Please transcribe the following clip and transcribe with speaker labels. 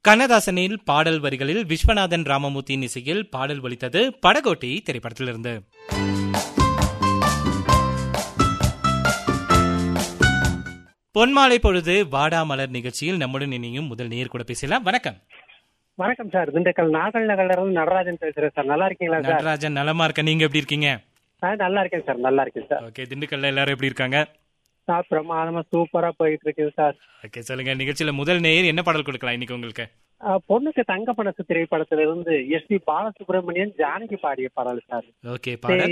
Speaker 1: கண்ணதாசனில் பாடல் வரிகளில் விஸ்வநாதன் ராமமூர்த்தியின் இசையில் பாடல் ஒலித்தது படகோட்டி திரைப்படத்திலிருந்து பொன்மாலை பொழுது வாடாமலர் நிகழ்ச்சியில் நம்முடன் இணையும் முதல் நேர் கூட பேசலாம் வணக்கம்
Speaker 2: வணக்கம் சார் திண்டுக்கல் நாகல் நகர்ல இருந்து நடராஜன் பேசுறேன் சார் நல்லா இருக்கீங்களா சார்
Speaker 1: நடராஜன் நலமா இருக்க நீங்க எப்படி இருக்கீங்க
Speaker 2: ஆ, நல்லா இருக்கேன் சார் நல்லா இருக்கேன் சார்
Speaker 1: ஓகே திண்டுக்கல்ல எல்லாரும் எப்படி இருக்காங்க
Speaker 2: சார் பிரமாதமா சூப்பரா போயிட்டு இருக்குது சார்
Speaker 1: ஓகே சொல்லுங்க நிகழ்ச்சியில முதல் நேர் என்ன பாடல் கொடுக்கலாம் இன்னைக்கு உங்களுக்கு
Speaker 2: ஆ, பொண்ணுக்கு தங்க பணசு திரைப்படத்துல இருந்து எஸ் பி பாலசுப்ரமணியன் ஜானகி பாடிய பாடல் சார்
Speaker 1: ஓகே பாடல்